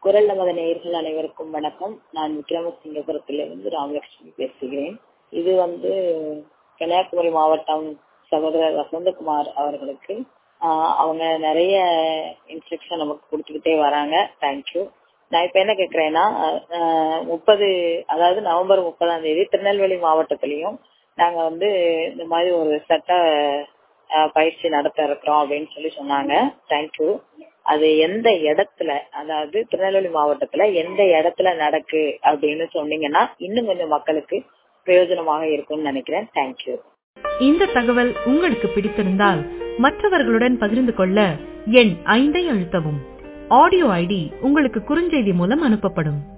குரல் நமது நேயர்கள் அனைவருக்கும் வணக்கம் நான் விக்ரமசிங்கபுரத்திலிருந்து ராமலட்சுமி பேசுகிறேன் இது வந்து கன்னியாகுமரி மாவட்டம் சகோதரர் வசந்தகுமார் அவர்களுக்கு ஆஹ் அவங்க நிறைய இன்ஸ்ட்ரக்ஷன் நமக்கு கொடுத்துக்கிட்டே வராங்க தேங்க்யூ நான் இப்ப என்ன கேக்குறேன்னா முப்பது அதாவது நவம்பர் முப்பதாம் தேதி திருநெல்வேலி மாவட்டத்திலையும் நாங்க வந்து இந்த மாதிரி ஒரு சட்ட ஆஹ் பயிற்சி நடத்த இருக்கிறோம் அப்படின்னு சொல்லி சொன்னாங்க தேங்க்யூ அது எந்த இடத்துல அதாவது திருநெல்வேலி மாவட்டத்துல எந்த இடத்துல நடக்கு அப்படின்னு சொன்னீங்கன்னா இன்னும் கொஞ்சம் மக்களுக்கு பிரயோஜனமாக இருக்கும்னு நினைக்கிறேன் தேங்க்யூ இந்த தகவல் உங்களுக்கு பிடித்திருந்தால் மற்றவர்களுடன் பகிர்ந்து கொள்ள எண் ஐந்தை அழுத்தவும் ஆடியோ ஐடி உங்களுக்கு குறுஞ்செய்தி மூலம் அனுப்பப்படும்